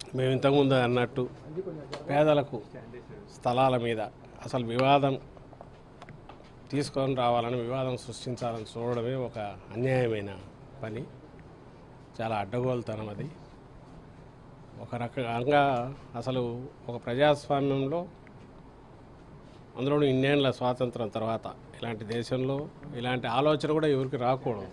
మేము ఇంతకుముందు అన్నట్టు పేదలకు స్థలాల మీద అసలు వివాదం తీసుకొని రావాలని వివాదం సృష్టించాలని చూడడమే ఒక అన్యాయమైన పని చాలా అడ్డగోలుతనం అది ఒక రకంగా అసలు ఒక ప్రజాస్వామ్యంలో అందులోనూ ఇన్నేళ్ల స్వాతంత్రం తర్వాత ఇలాంటి దేశంలో ఇలాంటి ఆలోచన కూడా ఎవరికి రాకూడదు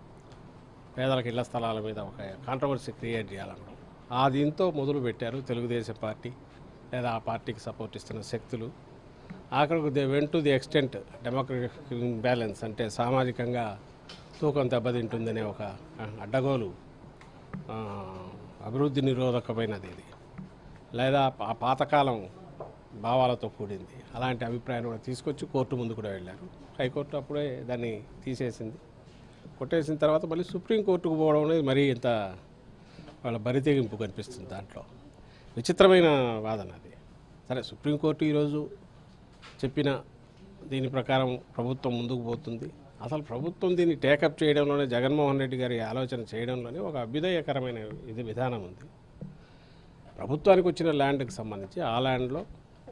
పేదలకు ఇళ్ల స్థలాల మీద ఒక కాంట్రవర్సీ క్రియేట్ చేయాలన్నమాట ఆ దీంతో మొదలు పెట్టారు తెలుగుదేశం పార్టీ లేదా ఆ పార్టీకి సపోర్ట్ ఇస్తున్న శక్తులు ఆఖరికి they went to the extent democratic imbalance అంటే సామాజికంగా తూకం దెబ్బతింటుందనే ఒక అడ్డగోలు ఆ, అభివృద్ధి నిరోధకమైనది ఇది లేదా ఆ పాతకాలం భావాలతో కూడింది అలాంటి అభిప్రాయాన్ని కూడా తీసుకొచ్చి కోర్టు ముందు కూడా వెళ్ళారు హైకోర్టు అప్పుడే దాన్ని తీసేసింది కొట్టేసిన తర్వాత మళ్ళీ సుప్రీంకోర్టుకు పోవడం అనేది మరీ ఇంత వాళ్ళ బరితెగింపు కనిపిస్తుంది దాంట్లో విచిత్రమైన వాదన అది సరే సుప్రీంకోర్టు ఈరోజు చెప్పిన దీని ప్రకారం ప్రభుత్వం ముందుకు పోతుంది అసలు ప్రభుత్వం దీన్ని టేకప్ చేయడంలోనే జగన్మోహన్ రెడ్డి గారి ఆలోచన చేయడంలోనే ఒక అభ్యుదయకరమైన ఇది విధానం ఉంది ప్రభుత్వానికి వచ్చిన ల్యాండ్కి సంబంధించి ఆ ల్యాండ్లో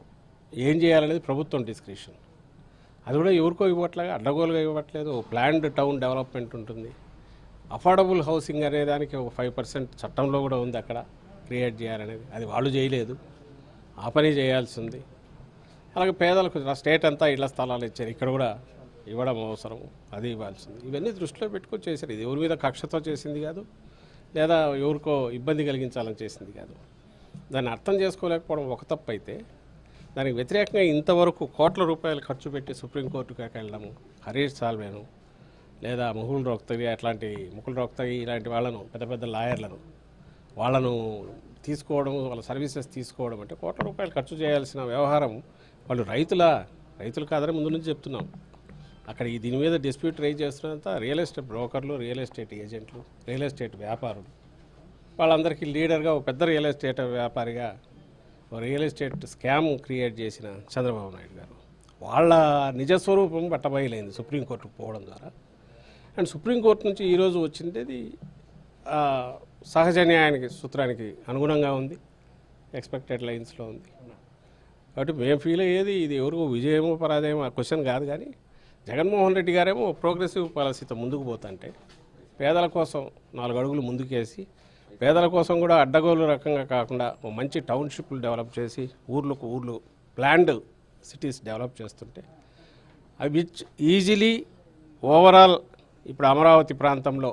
ఏం చేయాలనేది ప్రభుత్వం డిస్క్రిప్షన్ అది కూడా ఎవరికో ఇవ్వట్లేగా అడ్డగోలుగా ఇవ్వట్లేదు ప్లాన్డ్ టౌన్ డెవలప్మెంట్ ఉంటుంది అఫోర్డబుల్ హౌసింగ్ అనే దానికి ఒక ఫైవ్ పర్సెంట్ చట్టంలో కూడా ఉంది అక్కడ క్రియేట్ చేయాలనేది అది వాళ్ళు చేయలేదు ఆ పని చేయాల్సి ఉంది అలాగే పేదలకు స్టేట్ అంతా ఇళ్ల స్థలాలు ఇచ్చారు ఇక్కడ కూడా ఇవ్వడం అవసరం అది ఇవ్వాల్సింది ఇవన్నీ దృష్టిలో పెట్టుకొని చేశారు ఇది ఎవరి మీద కక్షతో చేసింది కాదు లేదా ఎవరికో ఇబ్బంది కలిగించాలని చేసింది కాదు దాన్ని అర్థం చేసుకోలేకపోవడం ఒక తప్పు అయితే దానికి వ్యతిరేకంగా ఇంతవరకు కోట్ల రూపాయలు ఖర్చు పెట్టి సుప్రీంకోర్టుకి వెళ్ళడము హరీష్ సాల్వేను లేదా ముకుల్ రోక్తగి అట్లాంటి ముకుల్ రోక్తగి ఇలాంటి వాళ్ళను పెద్ద పెద్ద లాయర్లను వాళ్ళను తీసుకోవడం వాళ్ళ సర్వీసెస్ తీసుకోవడం అంటే కోట్ల రూపాయలు ఖర్చు చేయాల్సిన వ్యవహారం వాళ్ళు రైతుల రైతులు కాదని ముందు నుంచి చెప్తున్నాం అక్కడ ఈ దీని మీద డిస్ప్యూట్ రైజ్ చేస్తున్నంత రియల్ ఎస్టేట్ బ్రోకర్లు రియల్ ఎస్టేట్ ఏజెంట్లు రియల్ ఎస్టేట్ వ్యాపారులు వాళ్ళందరికీ లీడర్గా ఒక పెద్ద రియల్ ఎస్టేట్ వ్యాపారిగా ఒక రియల్ ఎస్టేట్ స్కామ్ క్రియేట్ చేసిన చంద్రబాబు నాయుడు గారు వాళ్ళ నిజస్వరూపం బట్టబయలైంది సుప్రీంకోర్టుకు పోవడం ద్వారా అండ్ సుప్రీంకోర్టు నుంచి ఈరోజు వచ్చిండేది ఆ, సహజ న్యాయానికి సూత్రానికి అనుగుణంగా ఉంది ఎక్స్పెక్టెడ్ లైన్స్లో ఉంది కాబట్టి మేము ఫీల్ అయ్యేది ఇది ఎవరికో విజయమో పరాజయమో ఆ క్వశ్చన్ కాదు కానీ జగన్మోహన్ రెడ్డి గారేమో ప్రోగ్రెసివ్ పాలసీతో ముందుకు పోతుంటే పేదల కోసం నాలుగు అడుగులు ముందుకేసి పేదల కోసం కూడా అడ్డగోలు రకంగా కాకుండా ఓ మంచి టౌన్షిప్లు డెవలప్ చేసి ఊర్లకు ఊర్లు ప్లాండ్ సిటీస్ డెవలప్ చేస్తుంటే అవి విచ్ ఈజీలీ ఓవరాల్ ఇప్పుడు అమరావతి ప్రాంతంలో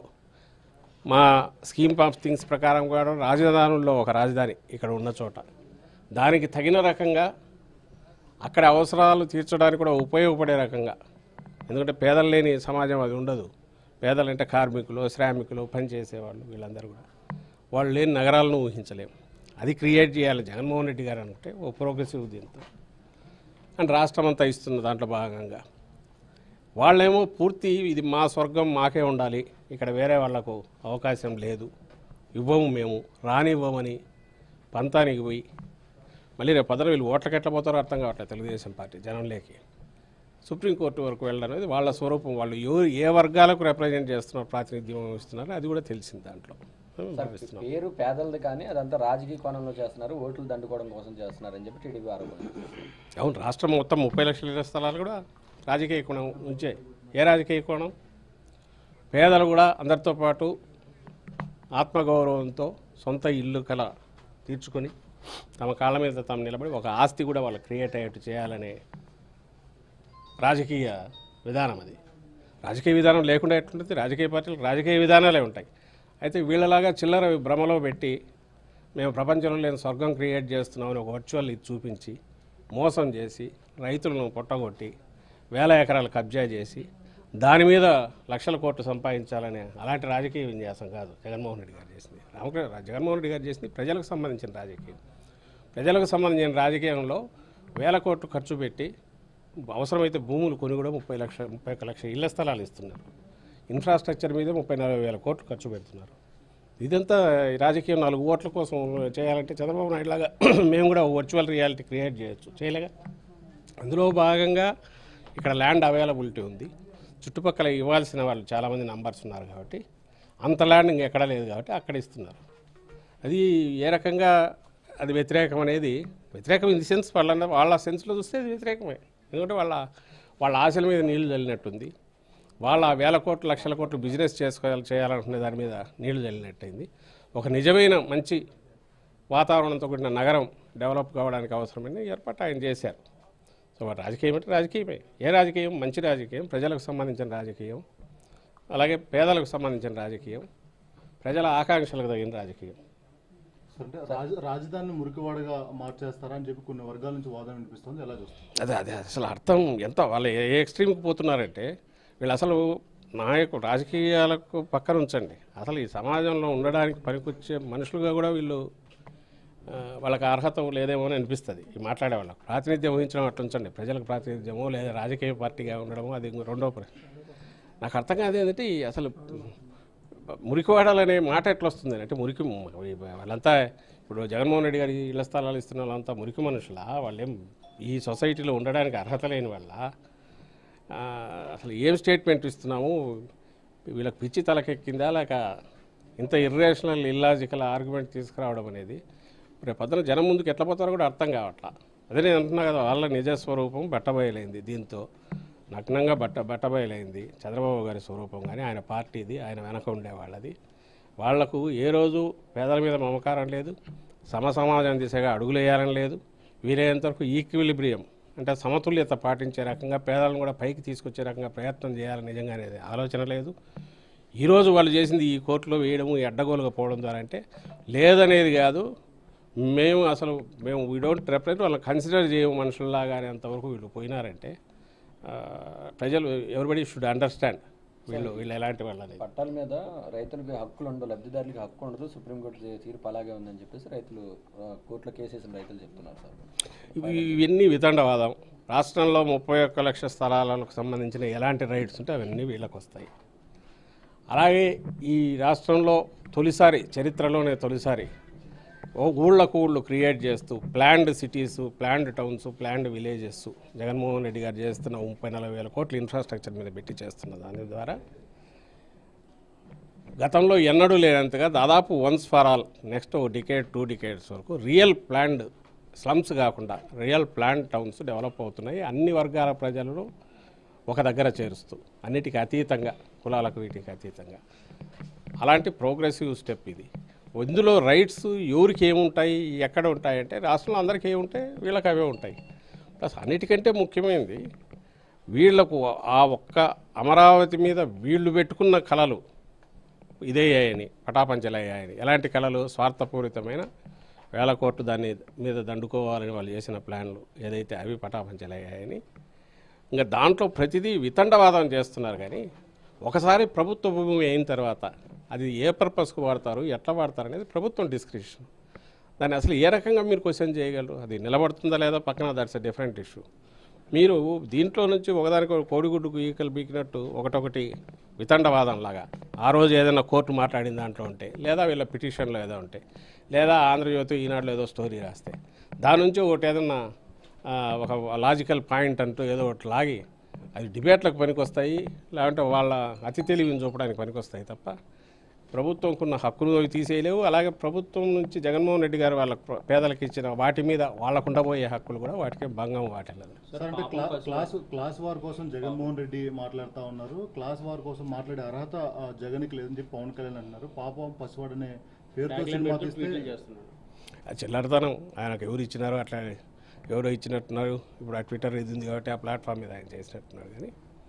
మా స్కీమ్ ఆఫ్ థింగ్స్ ప్రకారం కూడా రాజధానుల్లో ఒక రాజధాని ఇక్కడ ఉన్న చోట దానికి తగిన రకంగా అక్కడ అవసరాలు తీర్చడానికి కూడా ఉపయోగపడే రకంగా ఎందుకంటే పేదలు లేని సమాజం అది ఉండదు పేదలంటే కార్మికులు శ్రామికులు పనిచేసేవాళ్ళు వీళ్ళందరూ కూడా వాళ్ళు లేని నగరాలను ఊహించలేము అది క్రియేట్ చేయాలి జగన్మోహన్ రెడ్డి గారు అనుకుంటే ఓ ప్రోగ్రెసివ్ దీంతో అండ్ రాష్ట్రం అంతా ఇస్తున్న దాంట్లో భాగంగా వాళ్ళేమో పూర్తి ఇది మా స్వర్గం మాకే ఉండాలి ఇక్కడ వేరే వాళ్లకు అవకాశం లేదు ఇవ్వము మేము రానివ్వమని పంతానికి పోయి మళ్ళీ రేపు పదవి వీళ్ళు ఓట్లకి ఎట్లా పోతారో అర్థం కావట్లేదు తెలుగుదేశం పార్టీ జనంలోకి సుప్రీంకోర్టు వరకు వెళ్ళడం అనేది వాళ్ళ స్వరూపం వాళ్ళు ఎవరు ఏ వర్గాలకు రిప్రజెంట్ చేస్తున్నారు ప్రాతినిధ్యం ఇస్తున్నారు అది కూడా తెలిసింది దాంట్లో భావిస్తున్నాం పేరు పేదలది కానీ అదంతా రాజకీయ కోణంలో చేస్తున్నారు ఓట్లు దండుకోవడం కోసం చేస్తున్నారు అని చెప్పి టీడీపీ ఆరోపణ అవును రాష్ట్రం మొత్తం ముప్పై లక్షల ఇళ్ల స్థలాలు కూడా రాజకీయ కోణం ఉంచే ఏ రాజకీయ కోణం పేదలు కూడా అందరితో పాటు ఆత్మగౌరవంతో సొంత ఇల్లు కల తీర్చుకొని తమ కాళ్ళ మీద తాము నిలబడి ఒక ఆస్తి కూడా వాళ్ళు క్రియేట్ అయ్యేట్టు చేయాలనే రాజకీయ విధానం అది రాజకీయ విధానం లేకుండా ఎట్లుంటుంది రాజకీయ పార్టీలకు రాజకీయ విధానాలే ఉంటాయి అయితే వీళ్ళలాగా చిల్లర భ్రమలో పెట్టి మేము ప్రపంచంలో లేని స్వర్గం క్రియేట్ చేస్తున్నామని ఒక వర్చువల్ ఇది చూపించి మోసం చేసి రైతులను పొట్టగొట్టి వేల ఎకరాలు కబ్జా చేసి దాని మీద లక్షల కోట్లు సంపాదించాలనే అలాంటి రాజకీయ విన్యాసం కాదు జగన్మోహన్ రెడ్డి గారు చేసింది రామకృష్ణ జగన్మోహన్ రెడ్డి గారు చేసింది ప్రజలకు సంబంధించిన రాజకీయం ప్రజలకు సంబంధించిన రాజకీయంలో వేల కోట్లు ఖర్చు పెట్టి అవసరమైతే భూములు కొని కూడా ముప్పై లక్ష ముప్పై ఒక్క లక్ష ఇళ్ల స్థలాలు ఇస్తున్నారు ఇన్ఫ్రాస్ట్రక్చర్ మీద ముప్పై నలభై వేల కోట్లు ఖర్చు పెడుతున్నారు ఇదంతా ఈ రాజకీయం నాలుగు ఓట్ల కోసం చేయాలంటే చంద్రబాబు నాయుడు లాగా మేము కూడా వర్చువల్ రియాలిటీ క్రియేట్ చేయొచ్చు చేయలేగా అందులో భాగంగా ఇక్కడ ల్యాండ్ అవైలబిలిటీ ఉంది చుట్టుపక్కల ఇవ్వాల్సిన వాళ్ళు చాలామంది నంబర్స్ ఉన్నారు కాబట్టి అంత ల్యాండ్ ఇంకెక్కడా లేదు కాబట్టి అక్కడ ఇస్తున్నారు అది ఏ రకంగా అది వ్యతిరేకం అనేది వ్యతిరేకం ఇన్ ది సెన్స్ వాళ్ళ వాళ్ళ సెన్స్లో చూస్తే అది వ్యతిరేకమే ఎందుకంటే వాళ్ళ వాళ్ళ ఆశల మీద నీళ్లు చల్లినట్టుంది వాళ్ళ వేల కోట్లు లక్షల కోట్లు బిజినెస్ చేసుకోవాలి చేయాలనుకునే దాని మీద నీళ్లు చల్లినట్టయింది ఒక నిజమైన మంచి వాతావరణంతో కూడిన నగరం డెవలప్ కావడానికి అవసరమైన ఏర్పాటు ఆయన చేశారు సో మరి రాజకీయం అంటే రాజకీయమే ఏ రాజకీయం మంచి రాజకీయం ప్రజలకు సంబంధించిన రాజకీయం అలాగే పేదలకు సంబంధించిన రాజకీయం ప్రజల ఆకాంక్షలకు తగిన రాజకీయం అంటే రాజ రాజధానిని మురికివాడగా మార్చేస్తారా అని చెప్పి కొన్ని వర్గాల నుంచి వాదన వినిపిస్తుంది ఎలా చూస్తారు అదే అదే అసలు అర్థం ఎంత వాళ్ళు ఏ ఏ ఎక్స్ట్రీమ్కి పోతున్నారంటే వీళ్ళు అసలు నాయకు రాజకీయాలకు పక్కన ఉంచండి అసలు ఈ సమాజంలో ఉండడానికి పనికొచ్చే మనుషులుగా కూడా వీళ్ళు ఆ, వాళ్ళకి అర్హత లేదేమో అని అనిపిస్తుంది ఈ మాట్లాడే వాళ్ళకు ప్రాతినిధ్యం వహించడం అట్లా ఉంచండి ప్రజలకు ప్రాతినిధ్యమో లేదా రాజకీయ పార్టీగా ఉండడమో అది ఇంకో రెండో ప్రశ్న నాకు అర్థం కాదు ఏంటంటే ఈ అసలు మురికివాడాలనే మాట ఎట్లా వస్తుంది అంటే మురికి వాళ్ళంతా ఇప్పుడు జగన్మోహన్ రెడ్డి గారి ఇళ్ల స్థలాలు ఇస్తున్న వాళ్ళంతా మురికి మనుషులా వాళ్ళేం ఈ సొసైటీలో ఉండడానికి అర్హత లేని వాళ్ళ ఆ, అసలు ఏం స్టేట్మెంట్ ఇస్తున్నాము వీళ్ళకి పిచ్చి తలకెక్కిందా లేక ఇంత ఇర్రేషనల్ ఇల్లాజికల్ ఆర్గ్యుమెంట్ తీసుకురావడం అనేది రేపు పొద్దున జనం ముందుకు ఎట్లా పోతారో కూడా అర్థం కావట్లా అదే నేను అంటున్నా కదా వాళ్ళ నిజ స్వరూపం బట్టబయలైంది దీంతో నగ్నంగా బట్ట బట్టబయలైంది చంద్రబాబు గారి స్వరూపం కానీ ఆయన పార్టీది ఆయన వెనక ఉండే వాళ్ళది వాళ్లకు ఏ రోజు పేదల మీద మమకారం లేదు సమ సమాజం దిశగా అడుగులు వేయాలని లేదు వీలైనంతవరకు ఈక్విలిబ్రియం అంటే సమతుల్యత పాటించే రకంగా పేదలను కూడా పైకి తీసుకొచ్చే రకంగా ప్రయత్నం చేయాలని నిజంగా అనేది ఆలోచన లేదు ఈరోజు వాళ్ళు చేసింది ఈ కోర్టులో వేయడము ఈ అడ్డగోలుగా పోవడం ద్వారా అంటే లేదనేది కాదు మేము అసలు మేము వీ డోంట్ రిప్రజెంట్ వాళ్ళని కన్సిడర్ చేయము మనుషుల్లాగా అనేంతవరకు వీళ్ళు పోయినారంటే ఆ, ప్రజలు ఎవరిబడి షుడ్ అండర్స్టాండ్ వీళ్ళు వీళ్ళు ఎలాంటి వాళ్ళు అనేది పట్టాల మీద రైతులకు హక్కులు ఉండవు లబ్ధిదారులకు హక్కు ఉండదు సుప్రీంకోర్టు తీ- తీర్పు అలాగే ఉందని చెప్పేసి రైతులు ఆ, కోర్టులో కేసేసిన రైతులు చెప్తున్నారు సార్ ఇవి ఇవన్నీ వితండవాదం రాష్ట్రంలో ముప్పై ఒక్క లక్ష స్థలాలకు సంబంధించిన ఎలాంటి రైట్స్ ఉంటే అవన్నీ వీళ్ళకి వస్తాయి అలాగే ఈ రాష్ట్రంలో తొలిసారి చరిత్రలోనే తొలిసారి ఓ ఊళ్ళకు ఊళ్ళు క్రియేట్ చేస్తూ planned cities planned towns planned villages Jaganmohan Reddy garu చేస్తున్న ముప్పై నలభై వేల కోట్ల ఇన్ఫ్రాస్ట్రక్చర్ మీద పెట్టి చేస్తున్న దాని ద్వారా గతంలో ఎన్నడూ లేనంతగా దాదాపు వన్స్ ఫర్ ఆల్ నెక్స్ట్ ఒక డికేడ్ టూ డికేడ్స్ వరకు రియల్ ప్లాన్డ్ స్లమ్స్ కాకుండా రియల్ ప్లాన్డ్ టౌన్స్ డెవలప్ అవుతున్నాయి అన్ని వర్గాల ప్రజలను ఒక దగ్గర చేరుస్తూ అన్నిటికీ అతీతంగా కులాలకు వీటికి అతీతంగా అలాంటి ప్రోగ్రెసివ్ స్టెప్ ఇది ఇందులో రైట్స్ ఎవరికి ఏముంటాయి ఎక్కడ ఉంటాయంటే రాష్ట్రంలో అందరికీ ఏముంటాయి వీళ్ళకి అవే ఉంటాయి ప్లస్ అన్నిటికంటే ముఖ్యమైనది వీళ్లకు ఆ ఒక్క అమరావతి మీద వీళ్ళు పెట్టుకున్న కళలు ఇదయ్యాయని పటాపంచలయ్యాయని ఎలాంటి కళలు స్వార్థపూరితమైన వేల కోట్లు దాన్ని మీద దండుకోవాలని వాళ్ళు చేసిన ప్లాన్లు ఏదైతే అవి పటాపంచలయ్యాయని ఇంకా దాంట్లో ప్రతిదీ వితండవాదం చేస్తున్నారు కానీ ఒకసారి ప్రభుత్వ భూమి అయిన తర్వాత అది ఏ పర్పస్కు వాడతారు ఎట్లా వాడతారు అనేది ప్రభుత్వం డిస్క్రిప్షన్ దాన్ని అసలు ఏ రకంగా మీరు క్వశ్చన్ చేయగలరు అది నిలబడుతుందా లేదా పక్కన దట్స్ ఎ డిఫరెంట్ ఇష్యూ మీరు దీంట్లో నుంచి ఒకదానికి ఒక కోడిగుడ్డుకు ఈకలు బీకినట్టు ఒకటొకటి వితండవాదం లాగా ఆ రోజు ఏదైనా కోర్టు మాట్లాడిన దాంట్లో ఉంటే లేదా వీళ్ళ పిటిషన్లో ఏదో ఉంటే లేదా ఆంధ్రజ్యోతి ఈనాడులో ఏదో స్టోరీ రాస్తే దాని నుంచి ఒకటి ఏదన్నా ఆ, ఒక లాజికల్ పాయింట్ అంటూ ఏదో ఒకటి లాగి అది డిబేట్లకు పనికొస్తాయి లేదంటే వాళ్ళ అతి తెలివిని చూపడానికి పనికొస్తాయి తప్ప ప్రభుత్వంకున్న హక్కులు అవి తీసేయలేవు అలాగే ప్రభుత్వం నుంచి జగన్మోహన్ రెడ్డి గారు వాళ్ళ ప్ర- పేదలకు ఇచ్చిన వాటి మీద వాళ్ళకు ఉండబోయే హక్కులు కూడా వాటికి భంగం వాటిల్లదు సార్ అంటే క్లా క్లాస్ క్లాస్ వార్ కోసం జగన్మోహన్ రెడ్డి మాట్లాడుతూ ఉన్నారు క్లాస్ వార్ కోసం మాట్లాడే అర్హత ఆ, జగన్కి లేదని చెప్పి పవన్ కళ్యాణ్ అంటున్నారు పాపం పసివాడనే పేరుతో సినిమా తీస్తే అది చిల్లరతనం ఆయనకు ఎవరు ఇచ్చినారో అట్లా ఎవరో ఇచ్చినట్టున్నారు ఇప్పుడు ఆ ట్విట్టర్ ఇది ఉంది కాబట్టి ఆ ప్లాట్ఫామ్ మీద ఆయన చేసినట్టున్నారు కానీ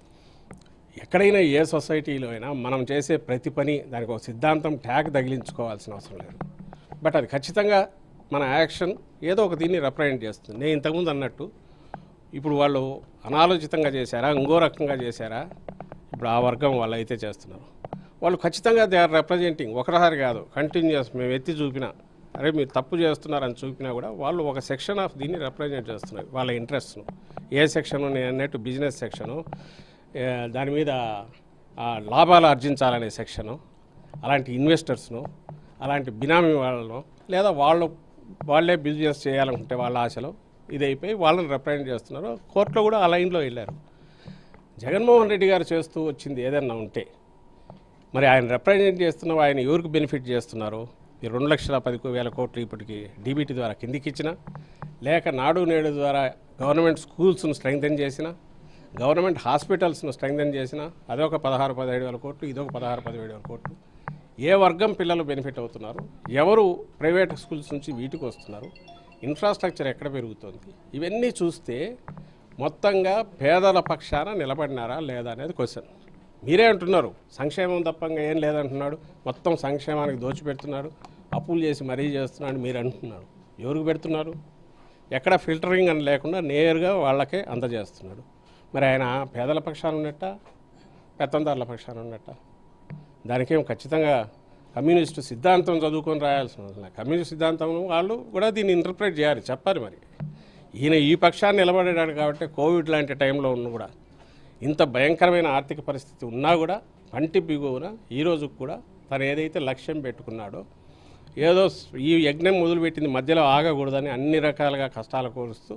ఎక్కడైనా ఏ సొసైటీలో అయినా మనం చేసే ప్రతి పని దానికి ఒక సిద్ధాంతం ట్యాగ్ తగిలించుకోవాల్సిన అవసరం లేదు బట్ అది ఖచ్చితంగా మన యాక్షన్ ఏదో ఒక దీన్ని రిప్రజెంట్ చేస్తుంది నేను ఇంతకుముందు అన్నట్టు ఇప్పుడు వాళ్ళు అనాలోచితంగా చేశారా ఇంకో రకంగా చేశారా ఇప్పుడు ఆ వర్గం వాళ్ళు అయితే చేస్తున్నారు వాళ్ళు ఖచ్చితంగా దే ఆర్ రిప్రజెంటింగ్ ఒకసారి కాదు కంటిన్యూస్ మేము ఎత్తి చూపినా అరే మీరు తప్పు చేస్తున్నారని చూపినా కూడా వాళ్ళు ఒక సెక్షన్ ఆఫ్ దీన్ని రిప్రజెంట్ చేస్తున్నారు వాళ్ళ ఇంట్రెస్ట్ను ఏ సెక్షను నేను అన్నట్టు బిజినెస్ సెక్షను ఏ, దాని మీద ఆ, లాభాలు ఆర్జించాలనే సెక్షను అలాంటి ఇన్వెస్టర్స్ను అలాంటి బినామీ వాళ్ళను లేదా వాళ్ళు వాళ్ళే బిజినెస్ చేయాలనుకుంటే వాళ్ళ ఆశలో ఇది అయిపోయి వాళ్ళని రిప్రజెంట్ చేస్తున్నారు కోర్టులో కూడా ఆ లైన్లో వెళ్ళారు జగన్మోహన్ రెడ్డి గారు చేస్తూ వచ్చింది ఏదన్నా ఉంటే మరి ఆయన రిప్రజెంట్ చేస్తున్న ఆయన ఎవరికి బెనిఫిట్ చేస్తున్నారు ఈ రెండు లక్షల పది వేల కోట్లు ఇప్పటికి డీబీటీ ద్వారా కిందికి ఇచ్చిన లేక నాడు నేడు ద్వారా గవర్నమెంట్ స్కూల్స్ను స్ట్రెంగ్థెన్ చేసిన గవర్నమెంట్ హాస్పిటల్స్ను స్ట్రెంగ్థెన్ చేసిన అదొక పదహారు పదిహేడు వేల కోట్లు ఇదొక పదహారు పదిహేడు వేల కోట్లు ఏ వర్గం పిల్లలు బెనిఫిట్ అవుతున్నారు ఎవరు ప్రైవేట్ స్కూల్స్ నుంచి వీటికి వస్తున్నారు ఇన్ఫ్రాస్ట్రక్చర్ ఎక్కడ పెరుగుతుంది ఇవన్నీ చూస్తే మొత్తంగా పేదల పక్షాన నిలబడినారా లేదా అనేది క్వశ్చన్ మీరే అంటున్నారు సంక్షేమం తప్పంగా ఏం లేదంటున్నాడు మొత్తం సంక్షేమానికి దోచిపెడుతున్నాడు అప్పులు చేసి మరీ చేస్తున్నాడు మీరు అంటున్నారు ఎవరికి పెడుతున్నారు ఎక్కడ ఫిల్టరింగ్ అని లేకుండా నేరుగా వాళ్ళకే అందజేస్తున్నాడు మరి ఆయన పేదల పక్షాన ఉన్నట్ట పెత్తందారుల పక్షాన ఉన్నట్ట దానికేం ఖచ్చితంగా కమ్యూనిస్టు సిద్ధాంతం చదువుకొని రాయాల్సిన అవసరం లేదు. కమ్యూనిస్ట్ సిద్ధాంతం వాళ్ళు కూడా దీన్ని ఇంటర్ప్రిట్ చేయాలి చెప్పాలి మరి ఈయన ఈ పక్షాన్ని నిలబడాడు కాబట్టి కోవిడ్ లాంటి టైంలో ఉన్న కూడా ఇంత భయంకరమైన ఆర్థిక పరిస్థితి ఉన్నా కూడా పంటి బిగువున ఈ రోజుకు కూడా తను ఏదైతే లక్ష్యం పెట్టుకున్నాడో ఏదో స్- ఈ యజ్ఞం మొదలుపెట్టింది మధ్యలో ఆగకూడదని అన్ని రకాలుగా కష్టాలు కోరుస్తూ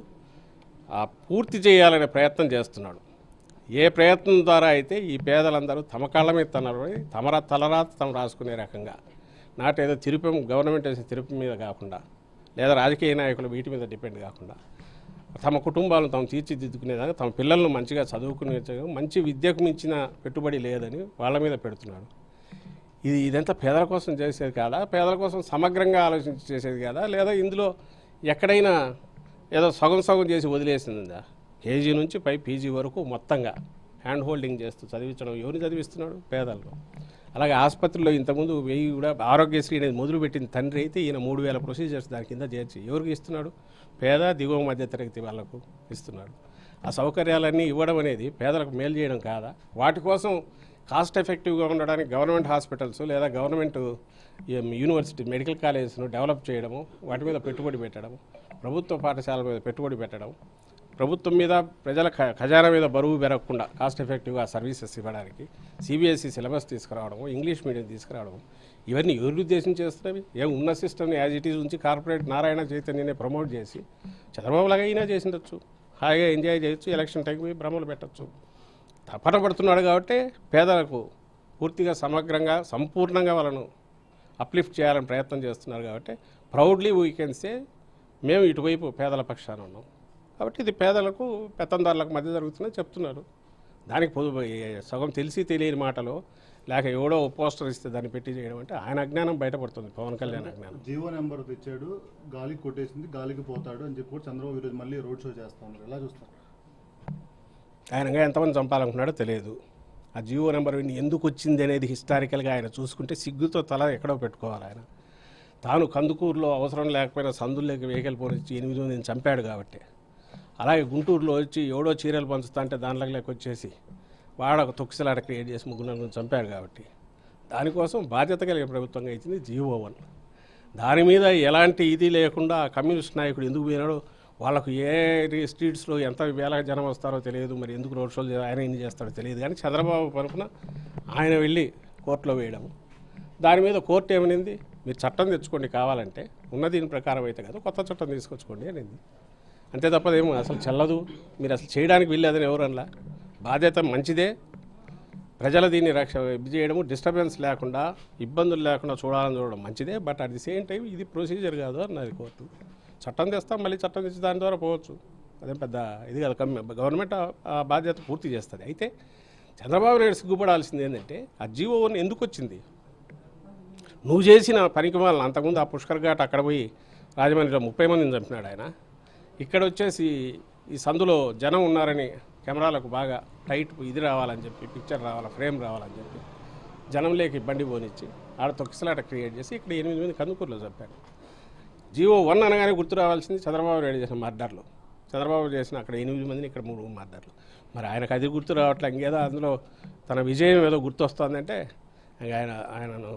ఆ పూర్తి చేయాలనే ప్రయత్నం చేస్తున్నాడు ఏ ప్రయత్నం ద్వారా అయితే ఈ పేదలందరూ తమ కాళ్ళ మీద తనరు తమ రా- తలరాత తమ రాసుకునే రకంగా నాటేదో తిరుపం గవర్నమెంట్ వేసే తిరుపతి మీద కాకుండా లేదా రాజకీయ నాయకులు వీటి మీద డిపెండ్ కాకుండా తమ కుటుంబాలను తాము తీర్చిదిద్దుకునేదాకా తమ పిల్లలను మంచిగా చదువుకునే మంచి విద్యకు మించిన పెట్టుబడి లేదని వాళ్ళ మీద పెడుతున్నాడు ఇది ఇదంతా పేదల కోసం చేసేది కాదా పేదల కోసం సమగ్రంగా ఆలోచించి చేసేది కాదా లేదా ఇందులో ఎక్కడైనా ఏదో సగం సగం చేసి వదిలేసిందా కేజీ నుంచి పై పీజీ వరకు మొత్తంగా హ్యాండ్ హోల్డింగ్ చేస్తూ చదివించడం ఎవరిని చదివిస్తున్నాడు పేదలను అలాగే ఆసుపత్రిలో ఇంతకుముందు వెయ్యి కూడా ఆరోగ్యశ్రీ అనేది మొదలుపెట్టిన తండ్రి అయితే ఈయన మూడు వేల ప్రొసీజర్స్ దాని కింద చేర్చి ఎవరికి ఇస్తున్నాడు పేద దిగువ మధ్య తరగతి వాళ్ళకు ఇస్తున్నాడు ఆ సౌకర్యాలన్నీ ఇవ్వడం అనేది పేదలకు మేలు చేయడం కాదా వాటి కోసం కాస్ట్ ఎఫెక్టివ్గా ఉండడానికి గవర్నమెంట్ హాస్పిటల్స్ లేదా గవర్నమెంట్ యూనివర్సిటీ మెడికల్ కాలేజెస్ను డెవలప్ చేయడము వాటి మీద పెట్టుబడి పెట్టడం ప్రభుత్వ పాఠశాలల మీద పెట్టుబడి పెట్టడం ప్రభుత్వం మీద ప్రజల ఖ- ఖజానా మీద బరువు పెరగకుండా కాస్ట్ ఎఫెక్టివ్గా సర్వీసెస్ ఇవ్వడానికి సిబిఎస్ఈ సిలబస్ తీసుకురావడం ఇంగ్లీష్ మీడియం తీసుకురావడం ఇవన్నీ ఎవరి ఉద్దేశం చేస్తున్నవి ఏం ఉన్న సిస్టమ్ని యాజ్ ఇట్ ఈజ్ ఉంచి కార్పొరేట్ నారాయణ చైతన్యని ప్రమోట్ చేసి చంద్రబాబు లాగా అయినా చేసిండొచ్చు హాయిగా ఎంజాయ్ చేయొచ్చు ఎలక్షన్ టైంకి పోయి భ్రమలు పెట్టచ్చు తపన పడుతున్నాడు కాబట్టి పేదలకు పూర్తిగా సమగ్రంగా సంపూర్ణంగా వాళ్ళను అప్లిఫ్ట్ చేయాలని ప్రయత్నం చేస్తున్నారు కాబట్టి ప్రౌడ్లీ వీ కెన్ సే మేము ఇటువైపు పేదల పక్షాన ఉన్నాం కాబట్టి ఇది పేదలకు పెత్తందారులకు మధ్య జరుగుతుందని చెప్తున్నారు దానికి పొదు సగం తెలిసి తెలియని మాటలు లేక ఎవడో పోస్టర్ ఇస్తే దాన్ని పెట్టి చేయడం అంటే ఆయన అజ్ఞానం బయటపడుతుంది పవన్ కళ్యాణ్ అజ్ఞానం జీవో నెంబర్ తెచ్చాడు గాలికి కొట్టేసింది గాలికి పోతాడు అని చెప్పి కూడా చంద్రబాబు ఈరోజు మళ్ళీ రోడ్ షో చేస్తా ఉన్నారు ఎలా చూస్తారు ఆయనగా ఎంతమంది చంపాలనుకున్నాడో తెలియదు ఆ జియో నెంబర్ విని ఎందుకు వచ్చింది అనేది హిస్టారికల్గా ఆయన చూసుకుంటే సిగ్గుతో తల ఎక్కడో పెట్టుకోవాలి ఆయన తాను కందుకూరులో అవసరం లేకపోయినా సందుల్లోకి వెహికల్ పోనిచ్చి ఎనిమిది మందిని చంపాడు కాబట్టి అలాగే గుంటూరులో వచ్చి ఎవడో చీరలు పంచుతా అంటే దానిలోకి వచ్చేసి వాడ ఒక తొక్కిసలాట క్రియేట్ చేసి ముగ్గురు నలుగురిని చంపాడు కాబట్టి దానికోసం బాధ్యత కలిగిన ప్రభుత్వంగా ఇచ్చింది జియో వన్ దాని మీద ఎలాంటి ఇది లేకుండా ఆ కమ్యూనిస్ట్ నాయకుడు ఎందుకు పోయినాడో వాళ్ళకు ఏ రి- స్ట్రీట్స్లో ఎంత వేల జనం వస్తారో తెలియదు మరి ఎందుకు రోడ్ షోలు చే- ఆయన ఎన్ని చేస్తాడో తెలియదు కానీ చంద్రబాబు తరపున ఆయన వెళ్ళి కోర్టులో వేయడం దాని మీద కోర్టు ఏమనింది మీరు చట్టం తెచ్చుకోండి కావాలంటే ఉన్న దీని ప్రకారం అయితే కదా కొత్త చట్టం తీసుకొచ్చుకోండి అనింది అంతే తప్పదేమో అసలు చెల్లదు మీరు అసలు చేయడానికి వెళ్ళేదని ఎవరు అనలా బాధ్యత మంచిదే ప్రజల దీన్ని రక్ష ఇది చేయడము డిస్టర్బెన్స్ లేకుండా ఇబ్బందులు లేకుండా చూడాలని చూడడం మంచిదే but at the same time ఇది ప్రొసీజర్ కాదు అన్నది కోర్టు చట్టం తెస్తాం మళ్ళీ చట్టం తెచ్చి దాని ద్వారా పోవచ్చు అదేం పెద్ద ఇది కాదు కమ్మి గవర్నమెంట్ ఆ- ఆ బాధ్యత పూర్తి చేస్తుంది అయితే చంద్రబాబు నాయుడు సిగ్గుపడాల్సింది ఏంటంటే ఆ జీవో వన్ ఎందుకు వచ్చింది నువ్వు చేసిన పనికి వాళ్ళని అంతకుముందు ఆ పుష్కర్ ఘాట్ అక్కడ పోయి రాజమండ్రిలో ముప్పై మందిని చంపినాడు ఆయన ఇక్కడ వచ్చేసి ఈ సందులో జనం ఉన్నారని కెమెరాలకు బాగా టైట్ ఇది రావాలని చెప్పి పిక్చర్ రావాలా ఫ్రేమ్ రావాలని చెప్పి జనంలోకి బండి పోనిచ్చి ఆడ తొక్కిసలాట క్రియేట్ చేసి ఇక్కడ ఎనిమిది మంది కందుకూరులో చంపాడు జియో వన్ అనగానే గుర్తు రావాల్సింది చంద్రబాబు నాయుడు చేసిన మర్డర్లు చంద్రబాబు చేసిన అక్కడ ఎనిమిది మందిని ఇక్కడ మూడు మర్డర్లు మరి ఆయనకు అది గుర్తు రావట్లే ఇంకేదో అందులో తన విజయం ఏదో గుర్తు వస్తుందంటే ఇంక ఆయన ఆయనను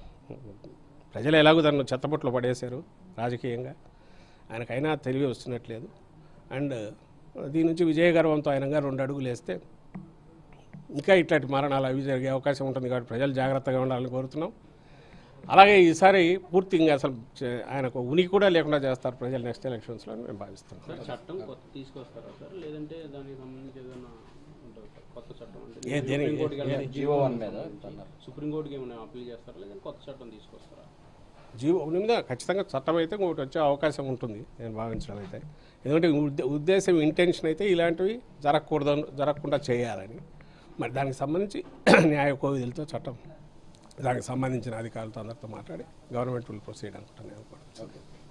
ప్రజలు ఎలాగో తనను చెత్తపొట్లో పడేశారు రాజకీయంగా ఆయనకైనా తెలివి వస్తున్నట్లేదు అండ్ దీని నుంచి విజయ గర్వంతో ఆయనగా రెండు అడుగులు వేస్తే ఇంకా ఇట్లాంటి మరణాలు అవి జరిగే అవకాశం ఉంటుంది కాబట్టి ప్రజలు జాగ్రత్తగా ఉండాలని కోరుతున్నాం అలాగే ఈసారి పూర్తి ఇంకా అసలు చే- ఆయనకు ఉనికి కూడా లేకుండా చేస్తారు ప్రజలు నెక్స్ట్ ఎలక్షన్స్లో అని మేము భావిస్తున్నాం సార్ చట్టం కొత్త తీసుకొస్తారా సార్ లేదంటే దానికి సంబంధించి ఏదైనా ఉంటుందా సార్? కొత్త చట్టం అంటే ఏ దేనికి? సుప్రీంకోర్టుకి జియో వన్ మీద అన్నారు సుప్రీంకోర్టుకి ఏమైనా అప్పీల్ చేస్తారా లేదంటే కొత్త చట్టం తీసుకొస్తారా జీవో మీద ఖచ్చితంగా చట్టం అయితే ఇంకొకటి వచ్చే అవకాశం ఉంటుంది నేను భావించడం అయితే ఎందుకంటే ఉద్దే- ఉద్దేశం ఇంటెన్షన్ అయితే ఇలాంటివి జరగకూడదు జరగకుండా చేయాలని మరి దానికి సంబంధించి న్యాయ కోవిధులతో చట్టం దానికి సంబంధించిన అధికారులతో అందరితో మాట్లాడి గవర్నమెంట్ విల్ ప్రొసీడ్ అనుకుంటాను నేను కూడా ఓకే